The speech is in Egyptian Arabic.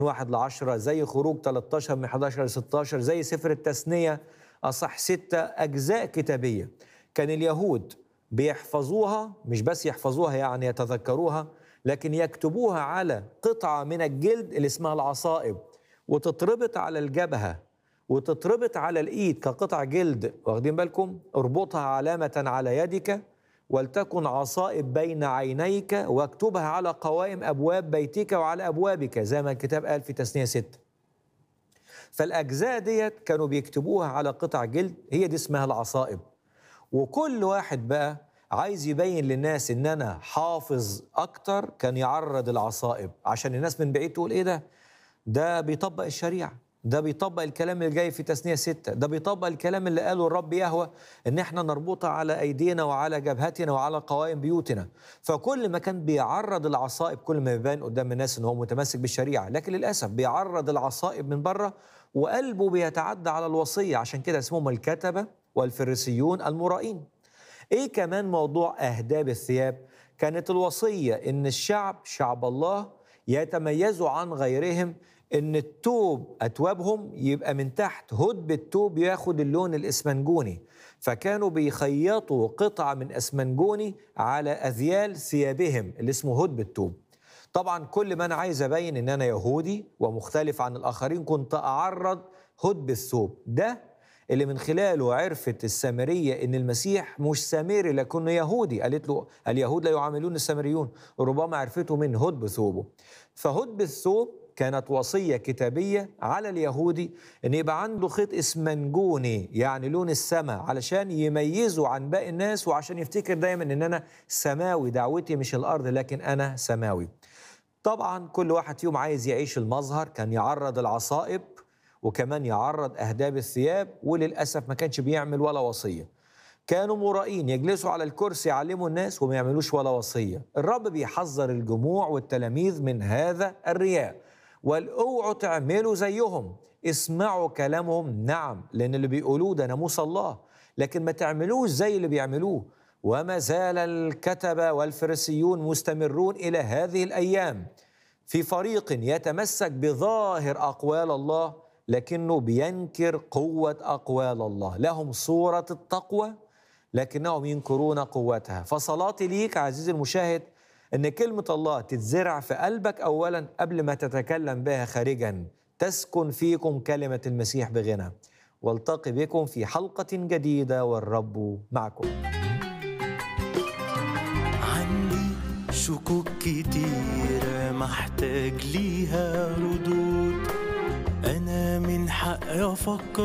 واحد لعشرة زي خروج 13 من 11 ل 16 زي سفر التثنية أصح ستة أجزاء كتابية كان اليهود بيحفظوها مش بس يحفظوها يعني يتذكروها لكن يكتبوها على قطعة من الجلد اللي اسمها العصائب وتتربط على الجبهة وتتربط على الإيد كقطع جلد واخدين بالكم اربطها علامة على يدك ولتكن عصائب بين عينيك واكتبها على قوائم أبواب بيتك وعلى أبوابك زي ما الكتاب قال في تثنية ستة فالأجزاء ديت كانوا بيكتبوها على قطع جلد هي دي اسمها العصائب وكل واحد بقى عايز يبين للناس ان انا حافظ اكتر كان يعرض العصائب عشان الناس من بعيد تقول ايه ده ده بيطبق الشريعه ده بيطبق الكلام اللي جاي في تثنية ستة ده بيطبق الكلام اللي قاله الرب يهوى ان احنا نربطها على ايدينا وعلى جبهتنا وعلى قوائم بيوتنا فكل ما كان بيعرض العصائب كل ما يبان قدام الناس ان هو متمسك بالشريعة لكن للأسف بيعرض العصائب من بره وقلبه بيتعدى على الوصية عشان كده اسمهم الكتبة والفريسيون المرائين ايه كمان موضوع اهداب الثياب كانت الوصيه ان الشعب شعب الله يتميزوا عن غيرهم ان التوب اتوابهم يبقى من تحت هدب التوب ياخد اللون الاسمنجوني فكانوا بيخيطوا قطعه من اسمنجوني على اذيال ثيابهم اللي اسمه هدب التوب طبعا كل ما انا عايز ابين ان انا يهودي ومختلف عن الاخرين كنت اعرض هدب الثوب ده اللي من خلاله عرفت السامرية إن المسيح مش سامري لكنه يهودي قالت له اليهود لا يعاملون السامريون ربما عرفته من هدب ثوبه فهدب الثوب كانت وصية كتابية على اليهودي إن يبقى عنده خيط اسمنجوني يعني لون السماء علشان يميزه عن باقي الناس وعشان يفتكر دايما إن أنا سماوي دعوتي مش الأرض لكن أنا سماوي طبعا كل واحد فيهم عايز يعيش المظهر كان يعرض العصائب وكمان يعرض أهداب الثياب وللأسف ما كانش بيعمل ولا وصية كانوا مرائين يجلسوا على الكرسي يعلموا الناس وما يعملوش ولا وصية الرب بيحذر الجموع والتلاميذ من هذا الرياء والاوعوا تعملوا زيهم اسمعوا كلامهم نعم لأن اللي بيقولوه ده ناموس الله لكن ما تعملوش زي اللي بيعملوه وما زال الكتبة والفريسيون مستمرون إلى هذه الأيام في فريق يتمسك بظاهر أقوال الله لكنه بينكر قوة أقوال الله لهم صورة التقوى لكنهم ينكرون قوتها فصلاتي ليك عزيزي المشاهد أن كلمة الله تتزرع في قلبك أولا قبل ما تتكلم بها خارجا تسكن فيكم كلمة المسيح بغنى والتقي بكم في حلقة جديدة والرب معكم عندي شكوك كتيرة محتاج ليها ردود أنا من حقي أفكر